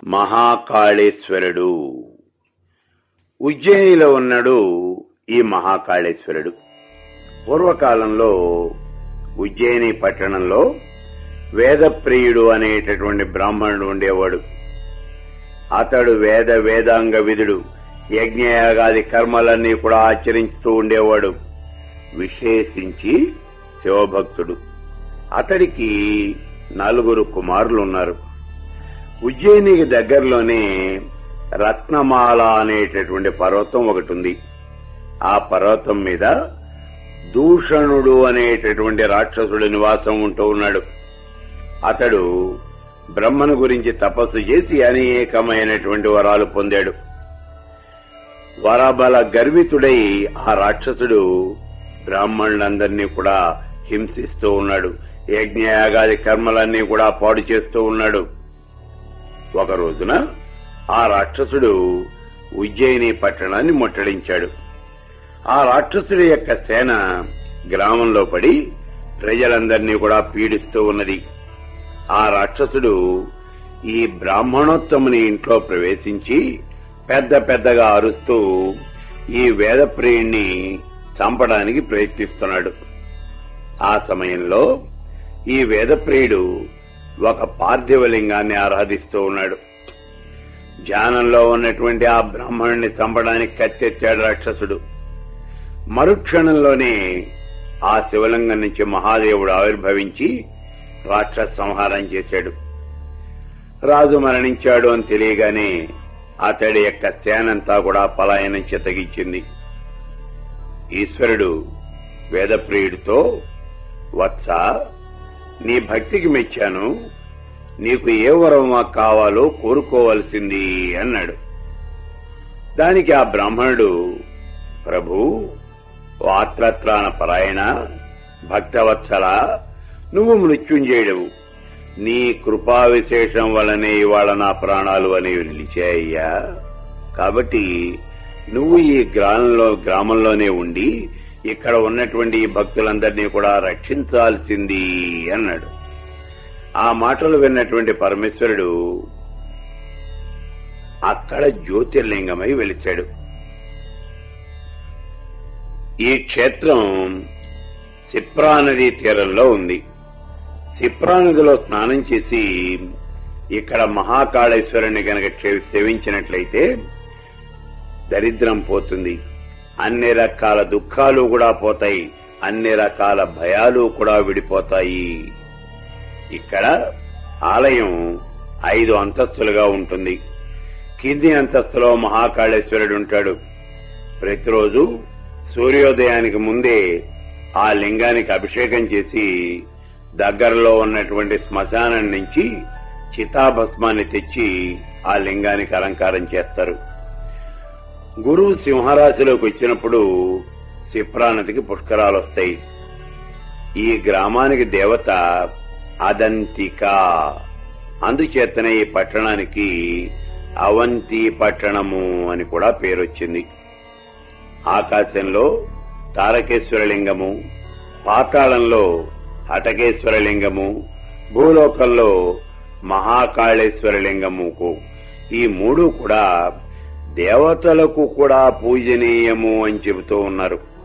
మహాకాళేశ్వరుడు ఉజ్జయినిలో ఉన్నాడు ఈ మహాకాళేశ్వరుడు పూర్వకాలంలో ఉజ్జయిని పట్టణంలో వేదప్రియుడు అనేటటువంటి బ్రాహ్మణుడు ఉండేవాడు అతడు వేద వేదాంగ విధుడు యజ్ఞయాగాది కర్మలన్నీ కూడా ఆచరిస్తూ ఉండేవాడు విశేషించి శివభక్తుడు అతడికి నలుగురు కుమారులు ఉన్నారు ఉజ్జయినికి దగ్గరలోనే రత్నమాల అనేటటువంటి పర్వతం ఒకటి ఉంది ఆ పర్వతం మీద దూషణుడు అనేటటువంటి రాక్షసుడు నివాసం ఉంటూ ఉన్నాడు అతడు బ్రహ్మను గురించి తపస్సు చేసి అనేకమైనటువంటి వరాలు పొందాడు వరబల గర్వితుడై ఆ రాక్షసుడు బ్రాహ్మణులందరినీ కూడా హింసిస్తూ ఉన్నాడు యజ్ఞయాగాది కర్మలన్నీ కూడా పాడు చేస్తూ ఉన్నాడు ఒక రోజున ఆ రాక్షసుడు ఉజ్జయిని పట్టణాన్ని ముట్టడించాడు ఆ రాక్షసుడి యొక్క సేన గ్రామంలో పడి ప్రజలందరినీ కూడా పీడిస్తూ ఉన్నది ఆ రాక్షసుడు ఈ బ్రాహ్మణోత్తముని ఇంట్లో ప్రవేశించి పెద్ద పెద్దగా అరుస్తూ ఈ వేదప్రియుణ్ణి చంపడానికి ప్రయత్నిస్తున్నాడు ఆ సమయంలో ఈ వేదప్రియుడు ఒక పార్థివలింగాన్ని ఆరాధిస్తూ ఉన్నాడు ధ్యానంలో ఉన్నటువంటి ఆ బ్రాహ్మణుని చంపడానికి కత్తెత్తాడు రాక్షసుడు మరుక్షణంలోనే ఆ శివలింగం నుంచి మహాదేవుడు ఆవిర్భవించి రాక్షస సంహారం చేశాడు రాజు మరణించాడు అని తెలియగానే అతడి యొక్క సేనంతా కూడా పలాయనం చితగించింది ఈశ్వరుడు వేదప్రియుడితో వత్స నీ భక్తికి మెచ్చాను నీకు ఏ వరం కావాలో కోరుకోవలసింది అన్నాడు దానికి ఆ బ్రాహ్మణుడు ప్రభు ఓ ఆత్రత్రాణ పరాయణ భక్తవత్సల నువ్వు మృత్యుంజయుడవు నీ కృపా విశేషం వలనే ఇవాళ నా ప్రాణాలు అనేవి నిలిచాయ్యా కాబట్టి నువ్వు ఈ గ్రామంలో గ్రామంలోనే ఉండి ఇక్కడ ఉన్నటువంటి ఈ భక్తులందరినీ కూడా రక్షించాల్సింది అన్నాడు ఆ మాటలు విన్నటువంటి పరమేశ్వరుడు అక్కడ జ్యోతిర్లింగమై వెలిచాడు ఈ క్షేత్రం సిప్రా నదీ తీరంలో ఉంది సిప్రా నదిలో స్నానం చేసి ఇక్కడ మహాకాళేశ్వరుని గనక చే- సేవించినట్లయితే దరిద్రం పోతుంది అన్ని రకాల దుఃఖాలు కూడా పోతాయి అన్ని రకాల భయాలు కూడా విడిపోతాయి ఇక్కడ ఆలయం ఐదు అంతస్తులుగా ఉంటుంది కింది అంతస్తులో మహాకాళేశ్వరుడు ఉంటాడు ప్రతిరోజు సూర్యోదయానికి ముందే ఆ లింగానికి అభిషేకం చేసి దగ్గరలో ఉన్నటువంటి శ్మశానం నుంచి చితాభస్మాన్ని తెచ్చి ఆ లింగానికి అలంకారం చేస్తారు గురువు సింహరాశిలోకి వచ్చినప్పుడు సిప్రా నదికి పుష్కరాలు వస్తాయి ఈ గ్రామానికి దేవత అదంతిక అందుచేతనే ఈ పట్టణానికి అవంతి పట్టణము అని కూడా పేరొచ్చింది ఆకాశంలో తారకేశ్వరలింగము పాతాళంలో హటకేశ్వరలింగము భూలోకంలో మహాకాళేశ్వరలింగముకు ఈ మూడు కూడా దేవతలకు కూడా పూజనీయము అని చెబుతూ ఉన్నారు